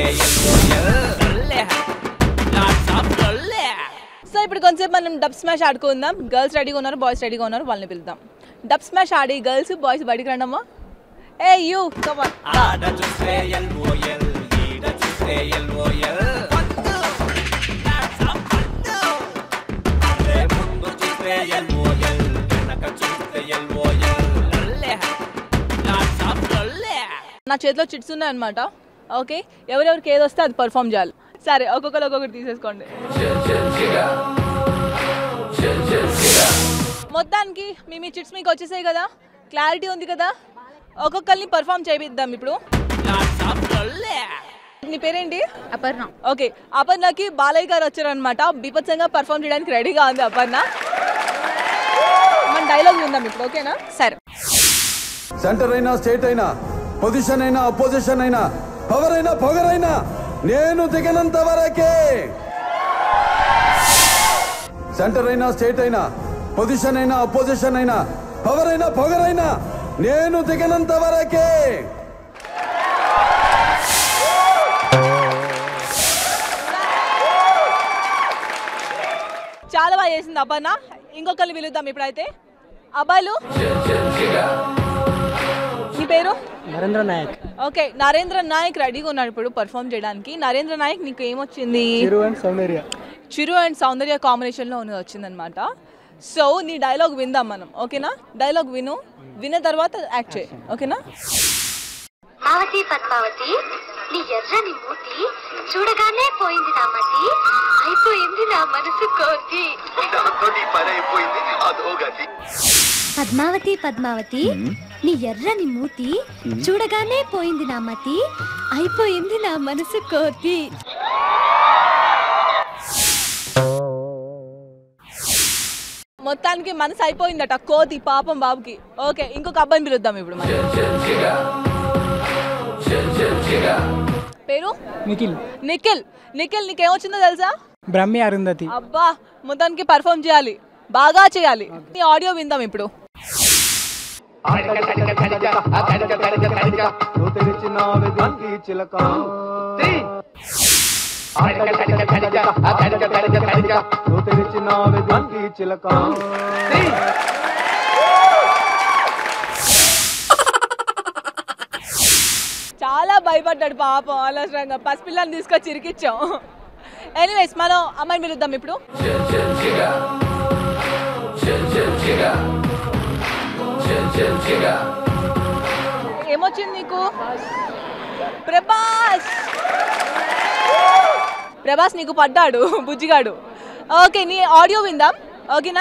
So ఇప్పుడు కొంచెం మనం డబ్ స్మాష్ ఆడుకుందాం గర్ల్స్ రెడీగా ఉన్నారు బాయ్స్ రెడీగా ఉన్నారు వాళ్ళని పిలుద్దాం డబ్ స్మాష్ ఆడి గర్ల్స్ బాయ్స్ బయటికి రండమ్మా ఏ యూ కమాన్ ఆడ చూస్తే ఎల్ఓఎల్ ఈడ చూస్తే ఎల్ఓఎల్ ముందు చూస్తే ఎల్ఓఎల్ వెనక చూస్తే ఎల్ఓఎల్ నా చేతిలో చిట్స్ ఉన్నాయన్నమాట ఓకే ఎవరెవరికి ఏది వస్తే అది పర్ఫామ్ చేయాలి సరే ఒక్కొక్కరు ఒక్కొక్కటి తీసేసుకోండి మొత్తానికి మీ మీ చిట్స్ మీకు వచ్చేసాయి కదా క్లారిటీ ఉంది కదా ఒక్కొక్కరిని పర్ఫామ్ చేపిద్దాం ఇప్పుడు నీ పేరేంటి అపర్ణ ఓకే అపర్ణకి బాలయ్య గారు వచ్చారనమాట బీభత్సంగా పర్ఫామ్ చేయడానికి రెడీగా ఉంది అపర్ణ మన డైలాగ్ విందాం ఇప్పుడు ఓకేనా సరే సెంటర్ అయినా స్టేట్ అయినా పొజిషన్ అయినా అపోజిషన్ అయినా పవర్ అయినా పొగర్ అయినా నేను దిగనంత వరకే సెంటర్ అయినా స్టేట్ అయినా పొజిషన్ అయినా అపోజిషన్ అయినా పవర్ అయినా పొగర్ అయినా నేను దిగనంత వరకే చాలా బాగా చేసింది అపర్ణ ఇంకొకరిని పిలుద్దాం ఇప్పుడైతే అబ్బాయిలు నీ పేరు నరేంద్ర నాయక్ ఓకే నరేంద్ర నాయక్ రెడీగా ఉన్నాడు ఇప్పుడు పర్ఫామ్ చేయడానికి నరేంద్ర నాయక్ నీకు ఏమొచ్చింది చిరు అండ్ సౌందర్య చిరు అండ్ సౌందర్య కాంబినేషన్లో ఉన్నది వచ్చిందనమాట సో నీ డైలాగ్ విందాం మనం ఓకేనా డైలాగ్ విను విన్న తర్వాత యాక్ట్ చేయి ఓకేనా పద్మావతి పద్మావతి నీ ఎర్రని మూతి చూడగానే పోయింది నా మతి అయిపోయింది నా మనసు కోతి దాంతో నీ పని అయిపోయింది అదో గతి పద్మావతి పద్మావతి నీ ఎర్రని మూతి చూడగానే పోయింది నా మతి అయిపోయింది నా మనసు కోతి మొత్తానికి మనసు అయిపోయిందట కోతి పాపం బాబుకి ఓకే ఇంకొక అబ్బాయిని పిలుద్దాం ఇప్పుడు మనం పేరు నిఖిల్ నిఖిల్ నిఖిల్ నీకేమొచ్చిందో తెలుసా బ్రహ్మి అరుంధతి అబ్బా మొత్తానికి పర్ఫామ్ చేయాలి బాగా చేయాలి నీ ఆడియో విందాం ఇప్పుడు నువ్వు తెరిచిన వెదకి చిలక నువ్వు తెరిచిన వెదకి చిలక చాలా భయపడ్డాడు పాపం అనవసరంగా పసిపిల్లని తీసుకొచ్చి ఇరికిచ్చాం ఎనీవేస్ మనం అమ్మాయిని పిలుద్దాం ఇప్పుడు ఏమొచ్చింది నీకు ప్రభాస్ ప్రభాస్ నీకు పడ్డాడు బుజ్జిగాడు ఓకే నీ ఆడియో విందాం ఓకేనా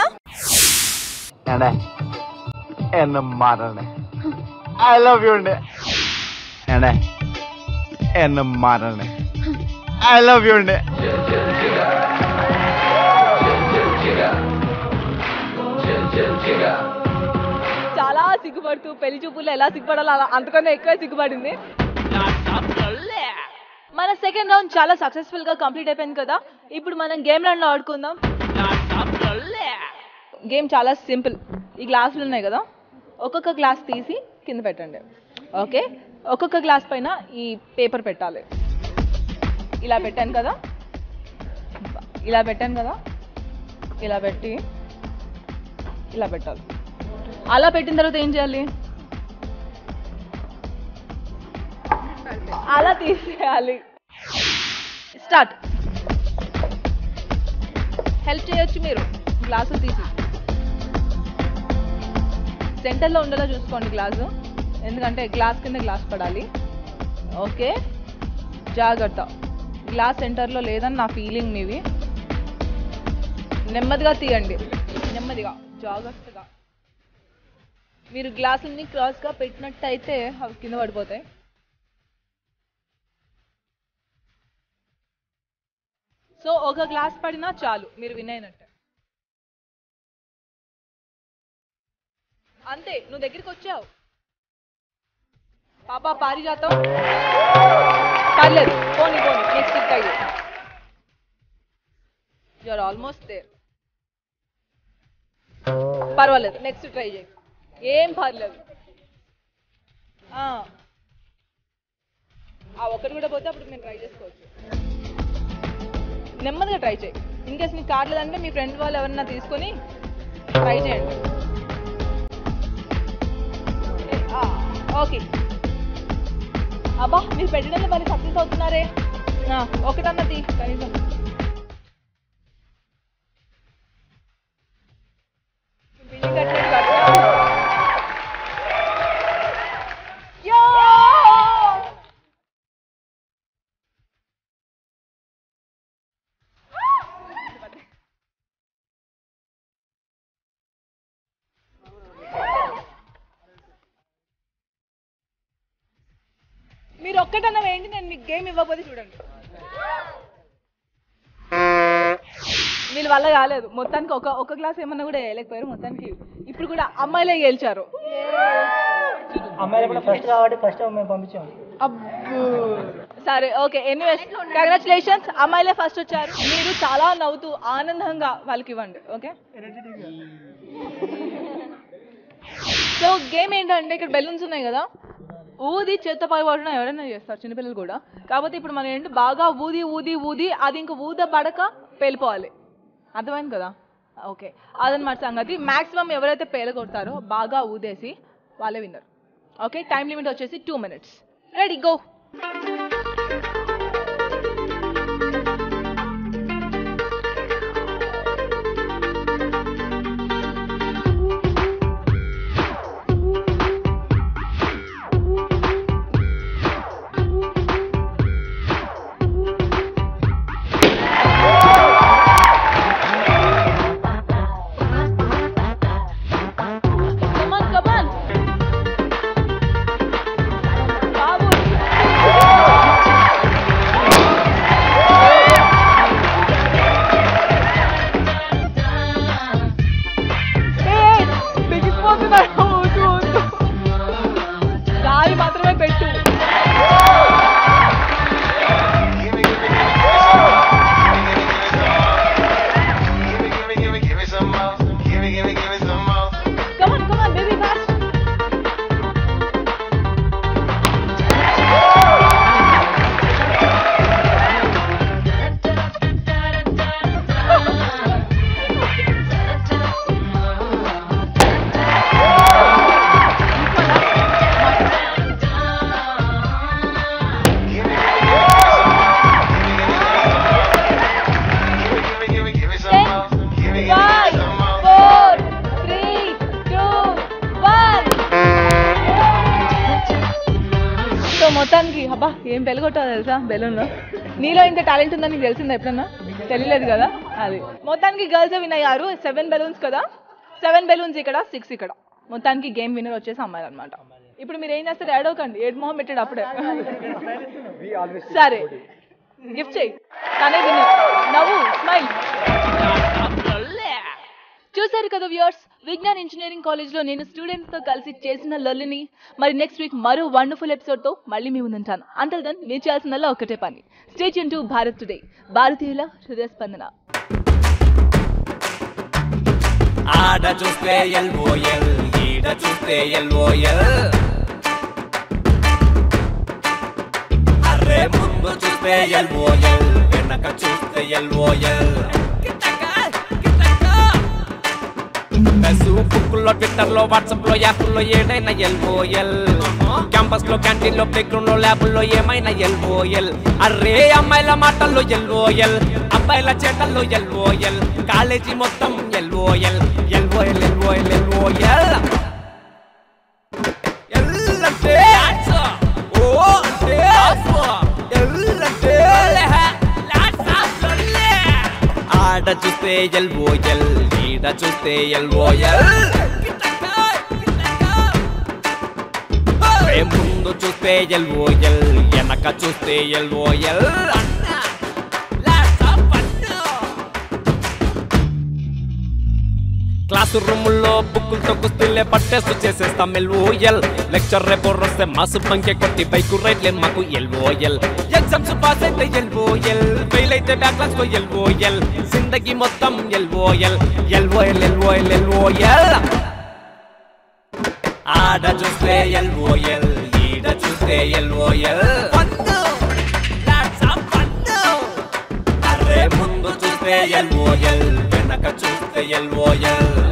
എന്നെ മാറണേ ഐ ലവ് യു ഉണ്ട് എടേ എന്നെ മാറണേ ഐ ലവ് യു ഉണ്ട് చాలా సిగ్గుపడుతూ పెళ్లి చూపుల్లో ఎలా సిగ్గుపడాలో అలా అంతకన్నా ఎక్కువ సిగ్గుపడింది మన సెకండ్ రౌండ్ చాలా సక్సెస్ఫుల్ గా కంప్లీట్ అయిపోయింది కదా ఇప్పుడు మనం గేమ్ రౌండ్ లో ఆడుకుందాం గేమ్ చాలా సింపుల్ ఈ గ్లాసులు ఉన్నాయి కదా ఒక్కొక్క గ్లాస్ తీసి కింద పెట్టండి ఓకే ఒక్కొక్క గ్లాస్ పైన ఈ పేపర్ పెట్టాలి ఇలా పెట్టాను కదా ఇలా పెట్టాను కదా ఇలా పెట్టి ఇలా పెట్టాలి అలా పెట్టిన తర్వాత ఏం చేయాలి అలా తీసేయాలి స్టార్ట్ హెల్ప్ చేయొచ్చు మీరు గ్లాసులు తీసి సెంటర్లో ఉండేలా చూసుకోండి గ్లాసు ఎందుకంటే గ్లాస్ కింద గ్లాస్ పడాలి ఓకే జాగ్రత్త గ్లాస్ సెంటర్లో లేదని నా ఫీలింగ్ మీవి నెమ్మదిగా తీయండి నెమ్మదిగా జాగ్రత్తగా మీరు గ్లాసుల్ని క్రాస్గా పెట్టినట్టయితే అవి కింద పడిపోతాయి సో ఒక గ్లాస్ పడినా చాలు మీరు వినైనట్టే అంతే నువ్వు దగ్గరికి వచ్చావు పాప పారిజాతం పర్లేదు పోనీ పోనీ next try you're almost there పర్వాలేదు నెక్స్ట్ ట్రై చేయి ఏం పర్లేదు ఆ. ఆ ఒక్కటి కూడా పోతే అప్పుడు మేము ట్రై చేసుకోవచ్చు నెమ్మదిగా ట్రై చేయి ఇన్ కేస్ మీకు కార్డు లేదంటే మీ ఫ్రెండ్ వాళ్ళు ఎవరన్నా తీసుకొని ట్రై చేయండి ఓకే అబ్బా మీరు పెట్టడంలో మరి సక్సెస్ అవుతున్నారే ఆ, ఒకటన్నది కనీసం బిల్డింగ్ కట్టలేదు కదా? యో! మీరు ఒక్కటన్నా వేయండి నేను మీకు గేమ్ ఇవ్వకపోతే చూడండి వీళ్ళ వల్ల కాలేదు మొత్తానికి ఒక ఒక గ్లాస్ ఏమన్నా కూడా వేయలేకపోయారు మొత్తానికి ఇప్పుడు కూడా అమ్మాయిలే గెలిచారు అమ్మాయిలు కూడా ఫస్ట్ కాబట్టి ఫస్ట్ మేము పంపించాము అబ్బో సరే ఓకే ఎనీవేస్ కంగ్రాచులేషన్స్ అమ్మాయిలే ఫస్ట్ వచ్చారు మీరు చాలా నవ్వుతూ ఆనందంగా వాళ్ళకి ఇవ్వండి ఓకే సో గేమ్ ఏంటంటే ఇక్కడ బెలూన్స్ ఉన్నాయి కదా ఊది చేత్త పై పడడం ఎవరైనా చేస్తారు చిన్నపిల్లలు కూడా కాకపోతే ఇప్పుడు మనం ఏంటి బాగా ఊది ఊది ఊది అది ఇంకా ఊద పడక పేలిపోవాలి అర్థమైంది కదా ఓకే అదనమాట సంగతి మాక్సిమం ఎవరైతే పేలగొడతారో బాగా ఊదేసి వాళ్ళే విన్నర్ ఓకే టైం లిమిట్ వచ్చేసి two minutes ready go Come on, come on. బాబు ఏయ్, బిగిసిపోతున్నాడు. వద్దు, వద్దు. గాలి మాత్రమే పెట్టు come on come on baby fast five four three two one so మొత్తానికి అబ్బా ఏం పెళ్ళగొట్టావు తెలుసా బెలూన్లో నీలో ఇంత టాలెంట్ ఉందని నీకు తెలిసిందా ఎప్పుడన్నా తెలియలేదు కదా అది మొత్తానికి గర్ల్స్ విన్ అయ్యారు సెవెన్ బెలూన్స్ కదా సెవెన్ బెలూన్స్ ఇక్కడ సిక్స్ ఇక్కడ మొత్తానికి గేమ్ విన్నర్ వచ్చేసి అమ్మాయిలు అనమాట ఇప్పుడు మీరు ఏం చేస్తారు ఏడవకండి ఏడు మొహం పెట్టాడు అప్పుడే సరే గిఫ్ట్ చేయి తనే విన్నర్ నవ్వు స్మైల్ చూసారు కదా వ్యూవర్స్ విజ్ఞాన్ ఇంజనీరింగ్ కాలేజ్లో నేను స్టూడెంట్స్ తో కలిసి చేసిన లొల్లిని మరి నెక్స్ట్ వీక్ మరో వండర్ఫుల్ ఎపిసోడ్ తో మళ్ళీ మీ ముందుంటాను అంతల్ దన్ మీరు చేయాల్సిందల్లా ఒకటే పని స్టేట్ టు భారత్ టుడే భారతీయుల హృదయ స్పందన ఆడ చూస్తే ఎల్ఓఎల్ ఈడ చూస్తే ఎల్ఓఎల్ అరే ముందు చూస్తే ఎల్ఓఎల్ వెనక చూస్తే ఎల్ఓఎల్ ఫేస్బుక్ లో ట్విట్టర్ లో వాట్సాప్ లో యాప్ లో ఏదైనా ఎల్ఓఎల్ క్యాంపస్ లో క్యాంటీన్ లో ప్లే గ్రౌండ్ లో ల్యాబ్ లో ఏమైనా ఎల్ఓఎల్ అరే అమ్మాయిల మాటల్లో ఎల్ఓఎల్ అబ్బాయిల చేతల్లో ఎల్ఓఎల్ కాలేజీ మొత్తం LOL LOL LOL LOL L అంటే ఓ అంటే ఎల్ అంటే ఆడ చూస్తే ఎల్ఓఎల్ ఈడ చూస్తే ఎల్ఓఎల్ ముందు చూస్తే ఎల్ఓఎల్ వెనక చూస్తే ఎల్ఓఎల్ క్లాసు రూముల్లో బుక్కులతో కుస్తీలే పట్టేస్తూ చేసేస్తాం ఎల్ఓఎల్ లెక్చర్ రేపు వస్తే మాసు పంకే కొట్టి బైక్ రైడ్లే మాకు ఎల్ఓఎల్ ఎగ్జామ్స్ పాస్ అయితే ఎల్ఓఎల్ ఫెయిల్ అయితే బ్యాక్ క్లాస్ లో ఎల్ఓఎల్ జిందగీ మొత్తం ఎల్ఓఎల్ ఎల్ఓఎల్ ఎల్ఓఎల్ ఎల్ఓఎల్ ఆడ చూస్తే ఎల్ఓఎల్ ఈడ చూస్తే ఎల్ఓఎల్ చూస్తే ఎల్ఓఎల్ వెనక చూస్తే ఎల్ఓఎల్